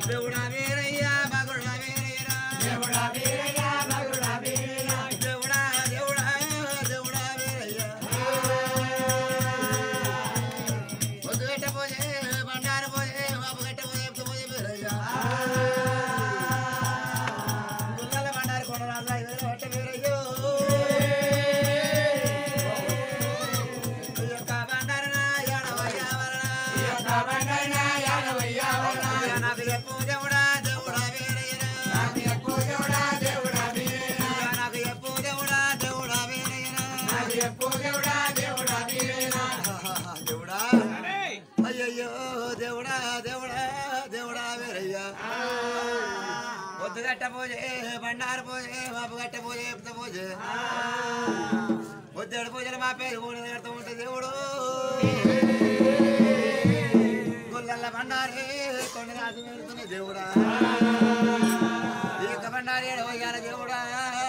దేవుడా వీరయ్య మగుడా వీరయ్యరా దేవుడా వీరయ్య మగుడా వీరయ్య దేవుడా దేవుడా దేవుడా వీరయ్య పొద్దు గట్ట పోజే బండారు పోజే బాబు గట్ట పోజే పోజే వీరయ్య గుల్లల బండారు కొనరాళ్ళ ఇవే గట్ట వీరయ్యో ఈ యొక్క బండారన యాడవయ్య వలన ఈ యొక్క బండారన యాడవయ్య వలన నాకు చెప్పు దేవుడా దేవుడా వీరయ్యరా నాకు చెప్పు దేవుడా దేవుడా వీరయ్యరా నాకు చెప్పు దేవుడా దేవుడా వీరయ్యరా నాకు చెప్పు దేవుడా దేవుడా వీరయ్యరా దేవుడా అయ్యయ్యో దేవుడా దేవుడా దేవుడా వీరయ్య పొద్దుగట్ట పోజే బండారు పోజే బాబు గట్ట పోజే చెప్తా పోజే పొద్దుడు పూజలు మా పేరు మూడు నేడుతూ ఉంటే దేవుడు గుల్లల్ల బండారే కొన్ని రాజు పెడుతున్న దేవుడా ఈ యొక్క బండారి ఏడవయ్యాల దేవుడా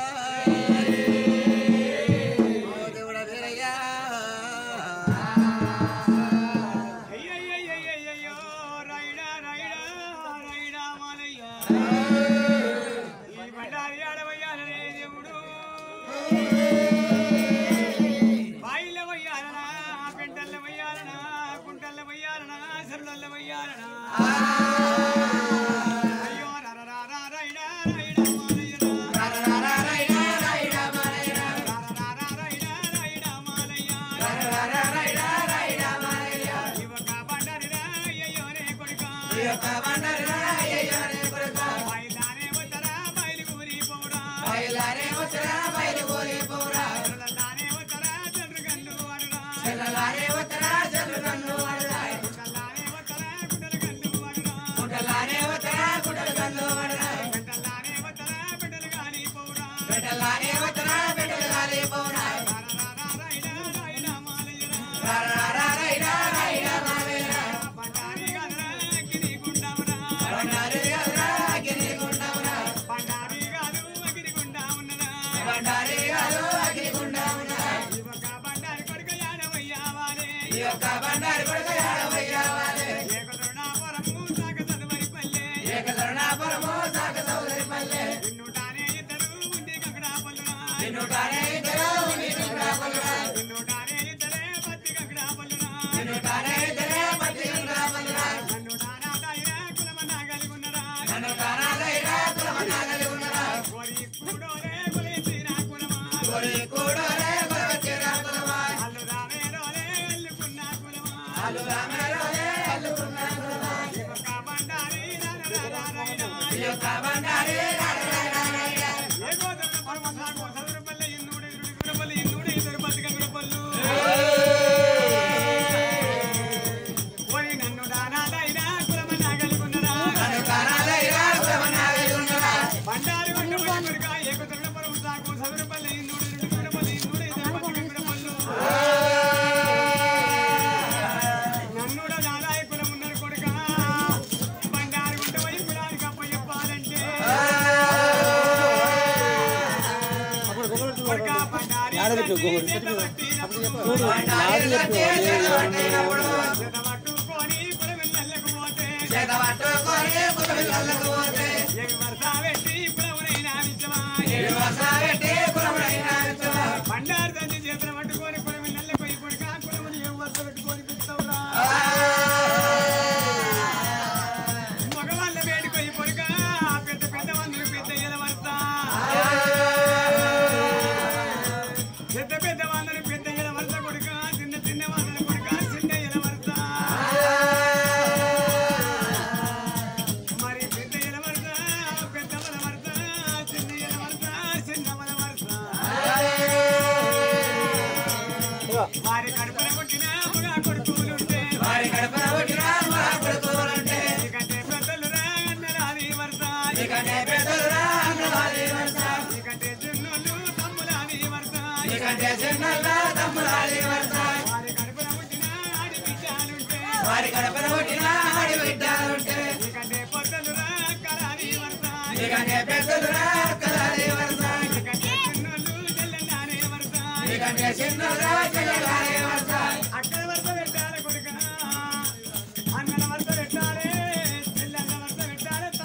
ఓ దేవుడా వీరయ్యా అయ్యయ్యయ్యయ్యయ్యో, రైడా, రైడా, రైడా మాలయ్య. ఈ బండారి ఆడవయ్యాలనే దేవుడు. బాయిల వయ్యాలనా, పెంటల్ల వయ్యాలనా, కుంటల్ల వయ్యాలనా, చెరువులల్ల వయ్యాలనా. అయ్యో, రరరారా, రైడా, రైడా మాలయ్యరా. రరరారా, రైడా, రైడా మాలయ్య. ఇవొక బండారిరా, అయ్యయ్యోనే కొడుకా. బయలానే వద్దరా, బయలుకూరి పోరా. చెరలల్లానే వద్దరా, చెర్రుగన్ను అరురా. కుట్టల్లానే వద్దరా, గుడ్డలగన్ను అరురా. పెట్టల్లానే వద్దరా, బిడ్డలు గాలి పోరా. రారారా, రైడా, రైడా మాలయ్యరా. బండారి గాదురా, గిరిగుండమురా. బండారి గాదు, అగిరిగుండా ఉన్నదా. ఇవొక బండారి కొడుకు యాడవయ్యావాలే. ఏకదరుణాపురము సాక చదువరి పల్లె. నిన్నుటానే ఇద్దరు ఉండి కక్కడా పల్లునా. నిన్నుటానే ఇద్దరే పత్తి కక్కడా పల్లునా. నన్ను నానాదాయిరా కులమన్నా కలిగున్నరా. కోరి కూడోరే కొలిసిరా కులమా. అల్లు రామేరోలే అల్లుకున్నా కులమా. ఇవొక బండారి రారారారాయిరా. ఏ గోధుమ పరమసా గోధుమ పల్లె ఇన్నూడు ఇరుడు గురపల్లి ఇన్నూడు ఇద్దరు బతిక గురపల్లు. ఓరి నన్ను దానాదైనా కులమన్నా కలిగున్నరా. బండారు వంట కొడుకా ఏకదరుణ పరమసా గోధుమ పల్లె ఇన్నూడు ఇరుడు గురపల్లి ఇన్నూడు ఇద్దరు బతిక గురపల్లు. నన్నుడ నాదాయ కులం ఉన్నారు కొడుకా బండారు గుంట పోయి కులానికి అప్ప చెప్పాలంటే కొడుకా బండారి పట్టుకొని కులమిళ్ళకు పోతే ఎగి వరస పెట్టి కులమునైనా నిజమా బండారు తండ్రి చేతులు పట్టుకొని కులమిళ్ళకు పోయి కొడుకా కులముని ఏం వరస పెట్టుకొని పిచ్చవురా మగవాళ్ళ వేడుకొని కొడుకా పెద్ద పెద్ద మందులు పెద్ద ఎలవర్తా పెద్ద పెద్ద వాళ్ళని పెద్ద ఎలవర్త కొడుక చిన్న చిన్న వాళ్ళని కొడుక చిన్న ఎలవర్త మరి పెద్ద ఎలవర్త పెద్ద వలవర్త చిన్న ఎలవర్త చిన్న వలవర్త వారి కడుపున కొట్టిన మగ కొడుకులుంటే వారి కడుపున పుట్టిన మా కొడుకులుంటే ఇకంటే పెద్దలు రా అన్నరాది వర్త ఇకనే పెద్దలురా అన్నవారి వరుస. ఇకంటే చిన్నోళ్ళు తమ్ములాది వర్త ఇకంటే చిన్నోళ్ళ తమ్ములారి వరుస. వారి కడుపున పుట్టిన ఆడి బిడ్డలుంటే వారి కడుపున పుట్టిన ఆడి బిడ్డలుంటే ఇకంటే పొద్దలు రా కరాది వర్త ఇకనే పెద్దలురా అక్కలారి వరుస. ఇకంటే చిన్నోళ్ళు చెల్లెన్నానే వర్త ఇకంటే చిన్నోళ్ళ చెల్లెలారి వరుస. అక్కడ వరస పెట్టాలి కొడుక అన్నల వరస పెట్టాలి చెల్లెళ్ళ వరస పెట్టాలి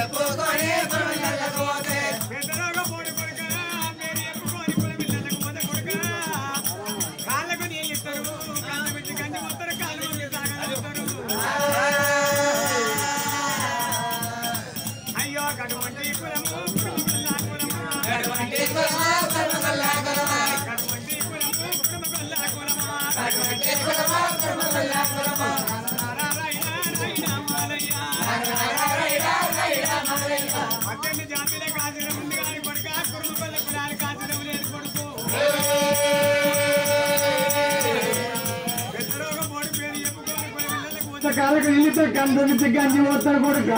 చెప్పుకొని కులమిళ్ళకు పోతే పెద్దలోగా పోడు కొడుక పేరు చెప్పుకొని కులమిళ్ళకు పోత కొడుక కాళ్ళకు నీళ్ళు ఇస్తారు కళ్ళ పెట్టి గంజి పోతారు కాళ్ళు మంది తాగలుగుతారు అయ్యో కటువంటి కులము కులమగల్లా కులమా అటువంటి కులమా కులమగల్లా కులమా కటువంటి కులము కులమగల్లా కులమా అటువంటి కులమా కులమగల్లా కులమా రారాయినా రైనా మాలయ్య రైడా రైడా మల్లయ్య అక్కడి జాతిలో కాసిన ముందు కానీ కొడుక కురుము పల్ల కులాలు కాసిన లేదు కొడుకు పెద్దలోగా పోడు పేరు చెప్పుకొని కులమిళ్ళకు పోత కాళ్ళకు నీళ్ళతో కందుకు గంజి పోతారు కొడుక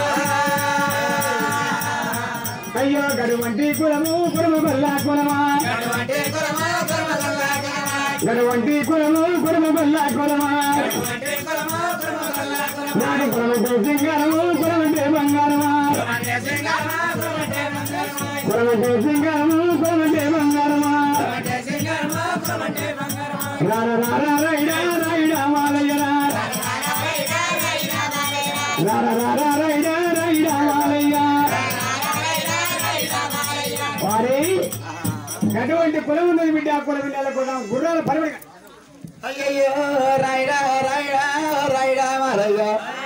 అయ్యో గడువంటి కులము కులము గొల్లా కులమా అటువంటి కులమా కులమగల్లా కులమా గడువంటి కులము కులము గొల్లా కులమా అటువంటి కులమా కులమగల్లా కులమా నాడు కులమంటే సింగారము కులమంటే బంగారమా అంటే సింగారమా కులమంటే బంగారమా కులమంటే సింగారము కులమంటే బంగారమా అంటే సింగారమా కులమంటే బంగారమా రార రార రైడా రైడా మాలయ్యరా రైడా రైడా మల్లయ్య రార రార రైడా రైడా మాలయ్య వారి అటువంటి కులం ఉన్నది బిడ్డ ఆ కులం పిల్లల కులం గుర్రాల పరిమళ అయ్యయ్యో రాయిడా రాయిడా రాయిడా మరయ్య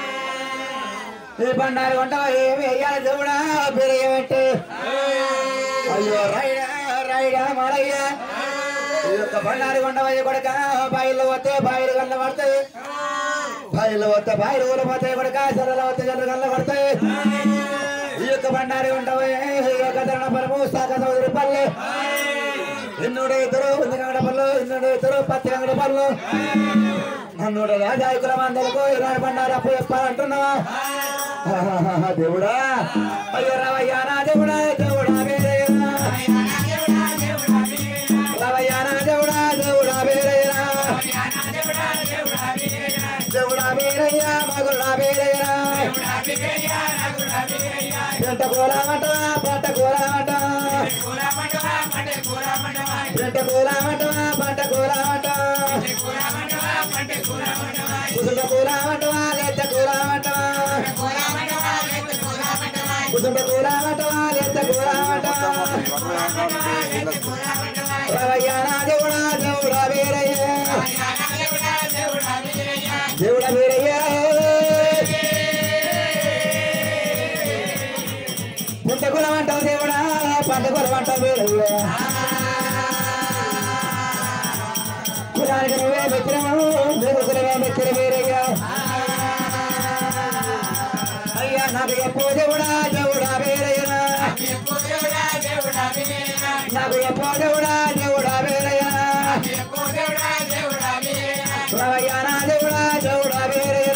ఈ బండారు కొంట ఏమి వెయ్యాలి దేవుడా పెరిగబెట్టి అయ్యో రాయిడా రాయిడా మరయ్య ఈ యొక్క బండారు కొంట పోయి కొడక బాయిలు పోతే బాయిలు కళ్ళ పడతాయి బాయిలు పోతే బాయిలు ఊరు పోతాయి కొడక చెర్రలు పోతే చెర్ర కళ్ళ పడతాయి ఈ యొక్క బండారు కొంట పోయి ఈ యొక్క ధరణ పరము శాఖ చౌదరి పల్లె ఎన్నోడు ఇద్దరు ఇంద్రగడ పళ్ళు ఎన్నోడు ఇద్దరు పత్తి గంగడ పళ్ళు నన్నుడు రాజాయకుల మందలకు ఇరవై బండారు అప్పు చెప్పాలంటున్నావా ఆహాహాహా, దేవుడా అయ్యో రావయ్యా నా దేవుడా దేవుడా వేరేనా రావయ్యా నా దేవుడా దేవుడా వేరేనా దేవుడా వేరయ్యా మగుడా వేరేనా పెంట కూరమట పంట కూరమట పెంట కూరమట పంట కూరమట కుదుట కూరమట లేత కూరమట కుదుట కూరమట లేత కూరమట రవయ్య నా దేవుడా దేవుడా వీరయ్య దేవుడా వీరయ్య పుట్ట కులమంటావు దేవుడా పంట కులమంటావు వీరయ్య కులానికి నువ్వే మిత్రము నువ్వు కులమే మిత్ర వీరయ్య అయ్యా నాకు ఎప్పుడు దేవుడా దేవుడా వీరయ్య నాకు ఎప్పుడు దేవుడా దేవుడా వీరయ్య రవయ్య నా దేవుడా దేవుడా వీరయ్య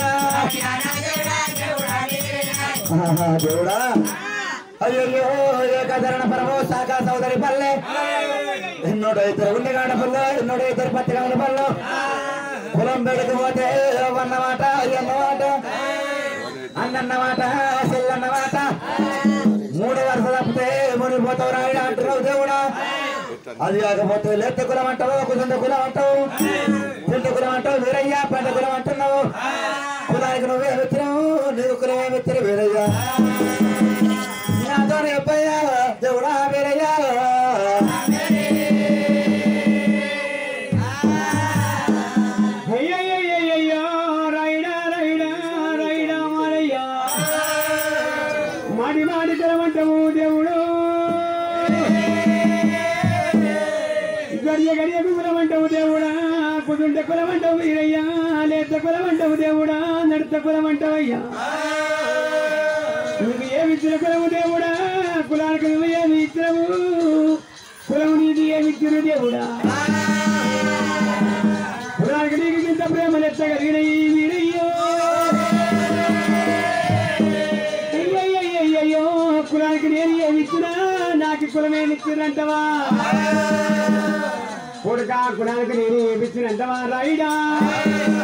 ఆహా, దేవుడా అయ్యో ఏకధరణ పరమో శాఖ సోదరి పల్లె ఎన్నోడు ఇద్దరు ఉండగాడ పల్లె ఎన్నోడు ఇద్దరు పత్తిగాడ పల్లె కులం బయటకు పోతే అన్నమాట అన్నమాట అన్నమాట చెల్లన్నమాట మూడు వరుస తప్పితే మునిపోతావు రాయడా అంటున్నావు దేవుడా అది కాకపోతే లేత కులం అంటావు కుదండ కులం అంటావు పిండ కులం అంటావు వీరయ్యా పెద్ద కులం అంటున్నావు కులానికి నువ్వే మిత్రము నీకు కులమే మిత్ర వీరయ్యా నాతో చెప్పయ్యా దేవుడా వీరయ్యా అయ్యయ్యయ్యయ్యో రైడా రైడా రైడా మాలయ్య మాడి మాడి తెరమంటావు దేవుడు గడియ గడియ కులమంటావు దేవుడా కుదుంట కులమంటావు వీరయ్యా లేత కులమంటావు దేవుడా నడత కులమంటావయ్యా నువ్వు ఏమి ఇచ్చిన కులము దేవుడా కులానికి నువ్వు ఏమి ఇచ్చినవు కులము నీది ఏమి ఇచ్చిన దేవుడా కులానికి నీకు ఇంత ప్రేమ ఎత్తగలిగిన ఈ వీరయ్యో అయ్యయ్యయ్యయ్యో కులానికి నేను ఏమి ఇచ్చినా నాకు కులమేమి ఇచ్చినంటవా కొడుక కులానికి నేను ఏమి ఇచ్చినంటవా రైడా